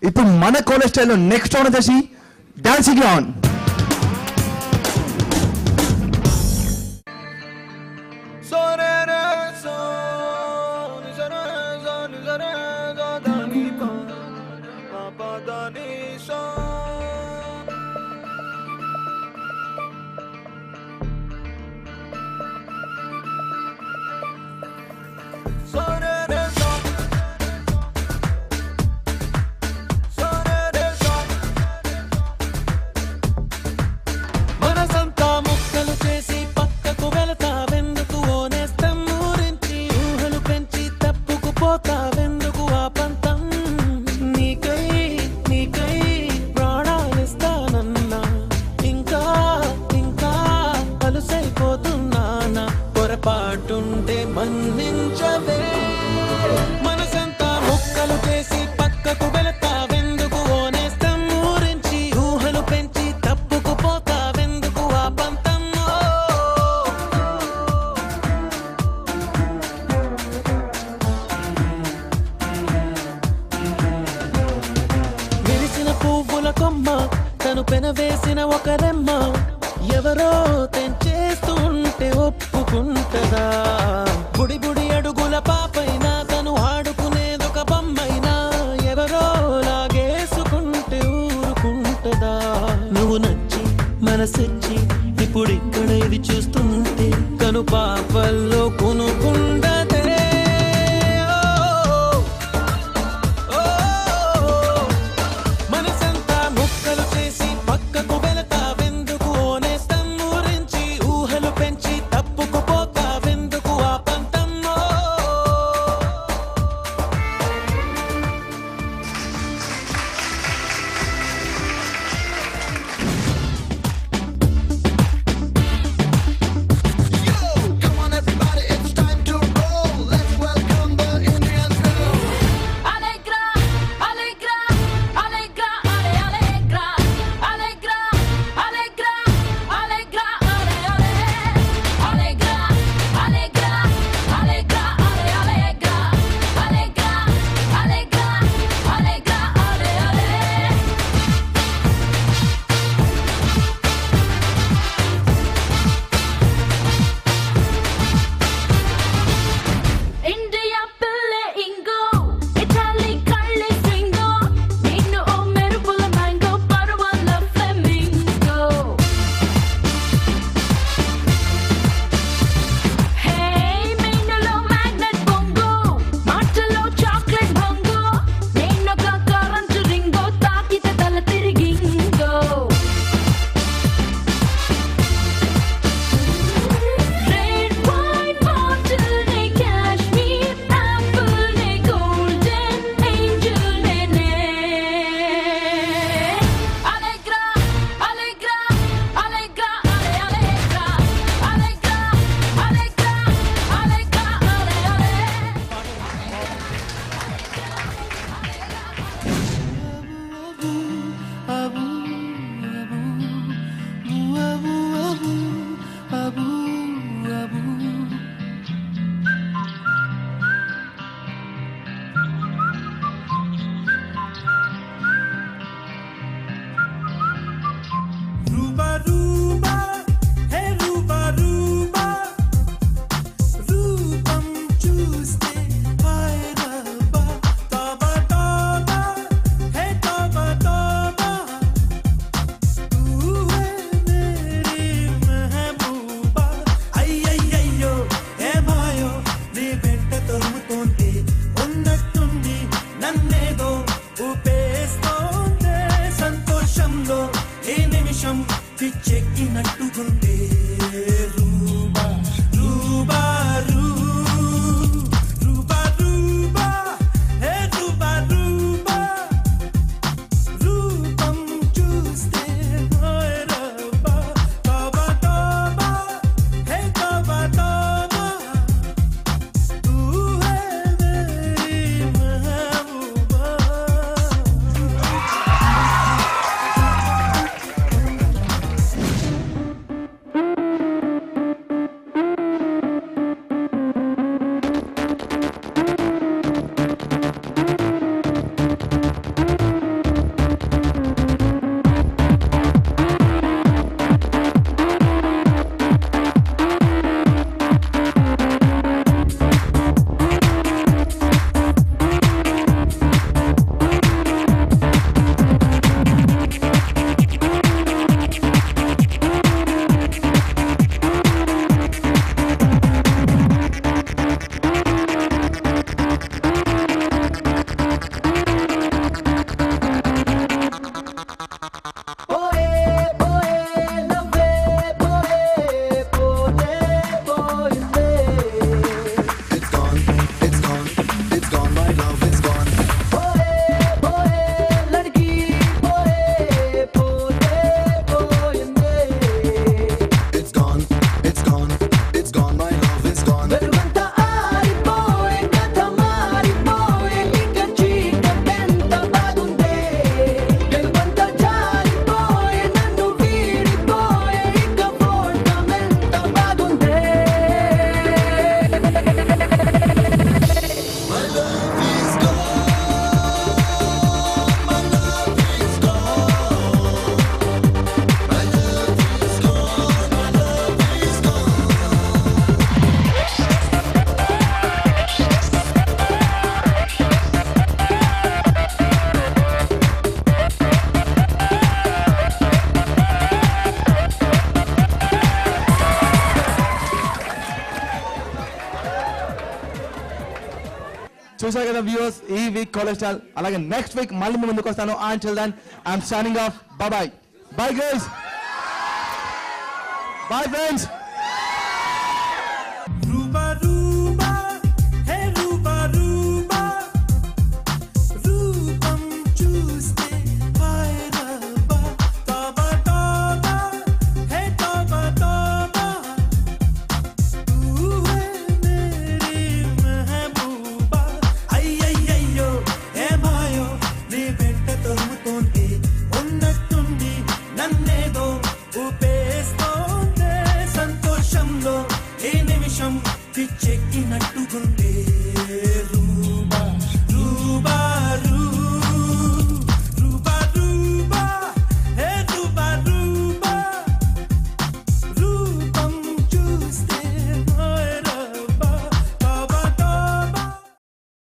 ఇప్పుడు మన కాలేజ్ స్టైల్లో నెక్స్ట్ రౌండ్ వచ్చేసి డాన్సింగ్ ఆన్ మనసంతా ముక్కలు చేసి పక్కకు వెళతావెందుకు ఓనేస్తం ఊరించి ఊహలు పెంచి తప్పుకు పోతావెందుకు ఆ పంతం నీకై నీకై ప్రాణాలిస్తానన్నా ఇంకా ఇంకా అలుసైపోతున్నానా పొరపాటుంటే మన్నించవే మనసంతా ముక్కలు చేసి పక్కకు వెళతావెందుకు ఓనేస్తం ఊరించి ఊహలు పెంచి తప్పుకు పోతావెందుకు ఆ పంతం విరిసిన పువ్వుల కొమ్మ తను పెనవేసిన ఒక రెమ్మ ఎవరో తెంచేస్తుంటే ఒప్పుకుంటదా బుడి బుడి అడుగుల పాపైన తను ఆడుకునేదొక బొమ్మైనా ఎవరో లాగేసుకుంటే ఊరుకుంటదా నువ్వు నచ్చి మనసిచ్చి ఇప్పుడు ఇక్కడ ఇది చూస్తుంటే కను పాపల్లో కొనుకుండదే ఓ, ఓ, మనసంతా ముక్కలు చేసి పక్కకు వెళతావెందుకు ఓనేస్తం ఊరించి ఊహలు పెంచి తప్పుకు పోతావెందుకు ఆ పంతమ్మో Come on, everybody, it's చూసారు కదా వ్యూవర్స్ ఈ వీక్ కాలేజ్ స్టాల్ అలాగే నెక్స్ట్ వీక్ మళ్ళీ మీ ముందుకు వస్తాను and chill then I'm standing off bye bye guys bye friends